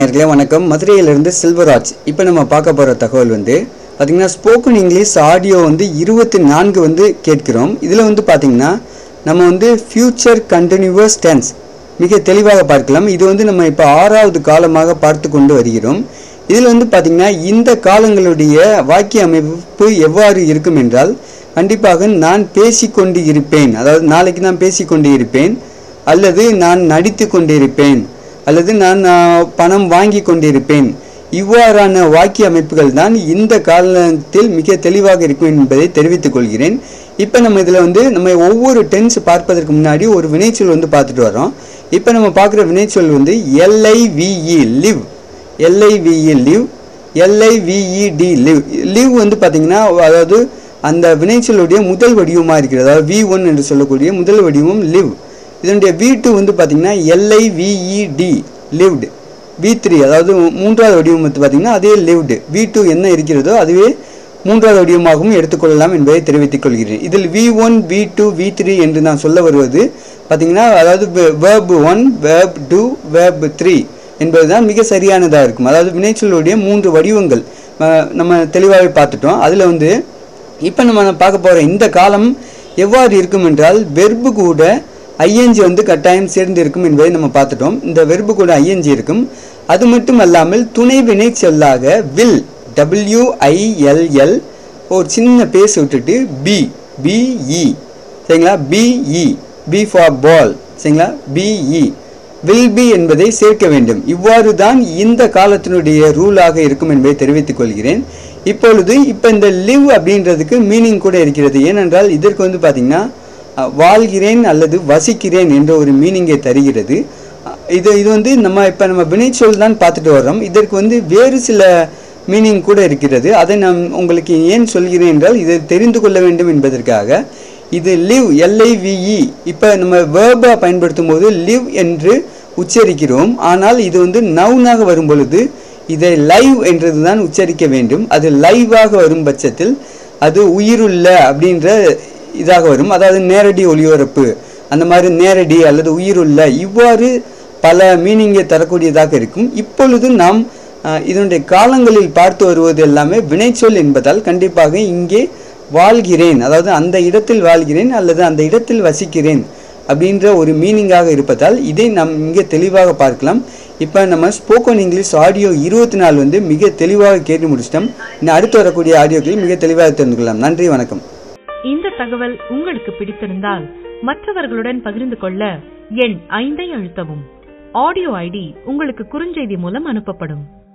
நேயர்களே வணக்கம் மதுரையிலிருந்து செல்வராஜ் இப்போ நம்ம பார்க்க போகிற தகவல் வந்து பார்த்திங்கன்னா ஸ்போக்கன் இங்கிலீஷ் ஆடியோ வந்து இருபத்தி நான்கு வந்து கேட்கிறோம் இதில் வந்து பார்த்திங்கன்னா நம்ம வந்து ஃப்யூச்சர் கண்டினியூவஸ் டென்ஸ் மிக தெளிவாக பார்க்கலாம் இது வந்து நம்ம இப்போ ஆறாவது காலமாக பார்த்து கொண்டு வருகிறோம் இதில் வந்து பார்த்திங்கன்னா இந்த காலங்களுடைய வாக்கிய அமைப்பு எவ்வாறு இருக்கும் என்றால் கண்டிப்பாக நான் பேசிக்கொண்டு இருப்பேன் அதாவது நாளைக்கு நான் பேசிக்கொண்டு இருப்பேன் அல்லது நான் நடித்து கொண்டிருப்பேன் அல்லது நான் ஆ, பணம் வாங்கி கொண்டிருப்பேன் இவ்வாறான வாக்கிய அமைப்புகள் தான் இந்த காலத்தில் மிக தெளிவாக இருக்கும் என்பதை தெரிவித்துக் கொள்கிறேன் இப்போ நம்ம இதில் வந்து நம்ம ஒவ்வொரு டென்ஸ் பார்ப்பதற்கு முன்னாடி ஒரு வினைச்சொல் வந்து பார்த்துட்டு வரோம் இப்போ நம்ம பார்க்குற வினைச்சொல் வந்து L I V E live L I V E live L I V E D live live வந்து பார்த்தீங்கன்னா அதாவது அந்த வினைச்சொல்லுடைய முதல் வடிவமாக இருக்கிறது அதாவது வி ஒன் என்று சொல்லக்கூடிய முதல் வடிவம் லிவ் இதனுடைய வி டூ வந்து பார்த்தீங்கன்னா எல்ஐவிஇடி லிவ்டு வி த்ரீ அதாவது மூன்றாவது வடிவம் வந்து பார்த்தீங்கன்னா அதே லிவ்டு வி டூ என்ன இருக்கிறதோ அதுவே மூன்றாவது வடிவமாகவும் எடுத்துக்கொள்ளலாம் என்பதை தெரிவித்துக் கொள்கிறேன் இதில் V one V two V three என்று நான் சொல்ல வருவது பார்த்தீங்கன்னா அதாவது verb one verb two verb three என்பதுதான் மிக சரியானதாக இருக்கும் அதாவது வினைச்சொல்லுடைய மூன்று வடிவங்கள் அஹ், நம்ம தெளிவாகவே பார்த்துட்டோம் அதில் வந்து இப்போ நம்ம பார்க்க போகிற இந்த காலம் எவ்வாறு இருக்கும் என்றால் வெர்பு கூட ஐஎன்ஜி வந்து கட்டாயம் சேர்ந்து இருக்கும் என்பதை நம்ம பார்த்துட்டோம் இந்த வெர்பு கூட ஐஎன்ஜி இருக்கும் அது மட்டும் அல்லாமல் துணை வினை சொல்லாக வில் டபிள்யூஐஎல்எல் ஒரு சின்ன பேஸ் விட்டுட்டு பி பிஇ சரிங்களா பிஇ பி ஃபார் பால் சரிங்களா பிஇ வில் பி என்பதை சேர்க்க வேண்டும் இவ்வாறு தான் இந்த காலத்தினுடைய ரூலாக இருக்கும் என்பதை தெரிவித்துக் கொள்கிறேன் இப்பொழுது இப்போ இந்த லிவ் அப்படின்றதுக்கு மீனிங் கூட இருக்கிறது ஏனென்றால் இதற்கு வந்து பார்த்தீங்கன்னா அஹ், வாழ்கிறேன் அல்லது வசிக்கிறேன் என்ற ஒரு மீனிங்கை தருகிறது அஹ், இது இது வந்து நம்ம இப்போ நம்ம வினைச்சொல் தான் பார்த்துட்டு வர்றோம் இதற்கு வந்து வேறு சில மீனிங் கூட இருக்கிறது அதை நான் உங்களுக்கு ஏன் சொல்கிறேன் என்றால் இதை தெரிந்து கொள்ள வேண்டும் என்பதற்காக இது லிவ் எல்ஐவிஇ இப்போ நம்ம வேர்பாக பயன்படுத்தும் போது லிவ் என்று உச்சரிக்கிறோம் ஆனால் இது வந்து நவுனாக வரும் பொழுது இதை லைவ் என்றது தான் உச்சரிக்க வேண்டும் அது லைவாக வரும் பட்சத்தில் அது உயிருள்ள அப்படின்ற இதாக வரும் அதாவது நேரடி ஒளிபரப்பு அந்த மாதிரி நேரடி அல்லது உயிருள்ள இவ்வாறு பல மீனிங்கை தரக்கூடியதாக இருக்கும் இப்பொழுது நாம் அஹ், இதனுடைய காலங்களில் பார்த்து வருவது எல்லாமே வினைச்சொல் என்பதால் கண்டிப்பாக இங்கே வாழ்கிறேன் அதாவது அந்த இடத்தில் வாழ்கிறேன் அல்லது அந்த இடத்தில் வசிக்கிறேன் அப்படின்ற ஒரு மீனிங்காக இருப்பதால் இதை நாம் இங்கே தெளிவாக பார்க்கலாம் இப்போ நம்ம ஸ்போக்கன் இங்கிலீஷ் ஆடியோ இருபத்தி நாலு வந்து மிக தெளிவாக கேட்டு முடிச்சிட்டோம் இன்னும் அடுத்து வரக்கூடிய ஆடியோக்களில் மிக தெளிவாக தெரிந்து கொள்ளலாம் நன்றி வணக்கம் இந்த தகவல் உங்களுக்கு பிடித்திருந்தால் மற்றவர்களுடன் பகிர்ந்து கொள்ள எண் ஐந்தை அழுத்தவும் ஆடியோ ஐடி உங்களுக்கு குறுஞ்செய்தி மூலம் அனுப்பப்படும்